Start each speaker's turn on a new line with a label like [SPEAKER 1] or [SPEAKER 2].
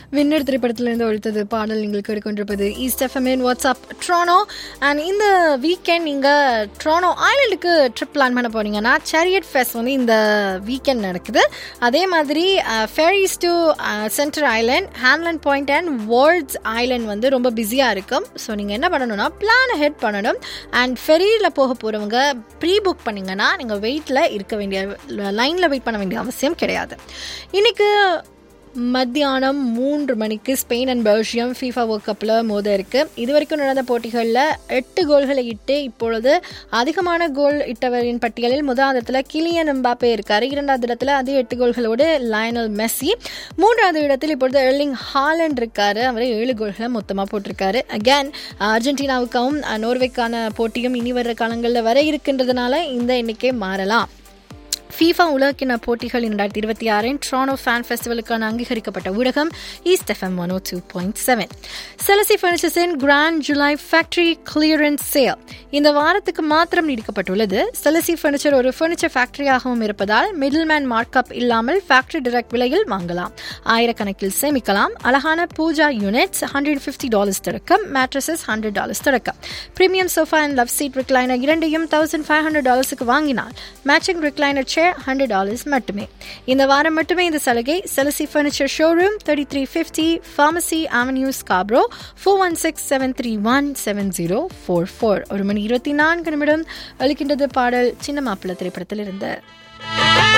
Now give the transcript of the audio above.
[SPEAKER 1] winner திரைப்படத்திலிருந்து ஒழித்தது பாடல் நீங்கள் கேட்டுக்கொண்டிருப்பது ஈஸ்ட் எஃப்எம்என் வாட்ஸ்அப் ட்ரோனோ அண்ட் இந்த வீக்கெண்ட் நீங்கள் ட்ரோனோ ஐலண்டுக்கு ட்ரிப் பிளான் பண்ண போறீங்கன்னா சேரியட் ஃபெஸ்ட் வந்து இந்த வீக்கெண்ட் நடக்குது அதே மாதிரி ferries to central island Hanlan's point and Ward's island வந்து ரொம்ப பிஸியாக இருக்கும் ஸோ நீங்கள் என்ன பண்ணணும்னா பிளானை ஹெட் பண்ணணும் அண்ட் ஃபெரியில் போக போகிறவங்க ப்ரீ புக் பண்ணிங்கன்னா நீங்கள் வெயிட்டில் இருக்க வேண்டிய லைனில் வெயிட் பண்ண வேண்டிய அவசியம் கிடையாது இன்னைக்கு மத்தியானம் மூன்று மணிக்கு Spain and Belgium FIFA world கப்பில் மோத இருக்கு இது வரைக்கும் நடந்த போட்டிகளில் எட்டு கோல்களை இட்டு இப்பொழுது அதிகமான கோல் இட்டவரின் பட்டியலில் முதலாவது இடத்துல கிலியன் எம்பாப்பே இருக்காரு இரண்டாவது இடத்துல அதே எட்டு கோல்களோடு லயனல் மெஸ்ஸி மூன்றாவது இடத்தில் இப்பொழுது எர்லிங் ஹாலண்ட் இருக்காரு அவர் ஏழு கோல்களை மொத்தமாக போட்டிருக்காரு அகேன் அர்ஜென்டினாவுக்கும் நோர்வேக்கான போட்டியும் இனி வர்ற காலங்களில் வர இருக்கின்றதுனால இந்த எண்ணிக்கை மாறலாம் ஃபீஃபா உலகக்கிண போட்டிகள் இரண்டாயிரத்தி இருபத்தி ஆறின் ட்ரானோ ஃபேன் ஃபெஸ்டிவலுக்கான அங்கீகரிக்கப்பட்ட ஊடகம் east FM one two point seven செலசி ஃபர்னிச்சர்ஸின் grand July factory clearance sale இந்த வாரத்துக்கு மாத்திரம் நீடிக்கப்பட்டுள்ளது செலசி ஃபர்னிச்சர் ஒரு ஃபர்னிச்சர் ஃபேக்டரியாகவும் இருப்பதால் மிடில் மேன் மார்க்அப் இல்லாமல் ஃபேக்டரி டைரக்ட் விலையில் வாங்கலாம் ஆயிரக்கணக்கில் சேமிக்கலாம் அழகான pooja units hundred fifty dollars தொடக்கம் மேட்ரஸஸ் ஹண்ட்ரட் டாலர்ஸ் தொடக்கம் premium sofa and love seat recliner இரண்டையும் தௌசண்ட் ஃபைவ் ஹண்ட்ரட் டாலர்ஸுக்கு வாங்கினால் matching recliner chair hundred dollars மட்டுமே இந்த வாரம் மட்டுமே இந்த சலுகை செலசி furniture showroom thirty three fifty pharmacy avenue Scarborough four one six seven three one seven zero four four ஒரு மணி இருபத்தி நான்கு நிமிடம் அளிக்கின்றது பாடல் சின்ன மாப்பிள்ளை திரைப்படத்தில் இருந்து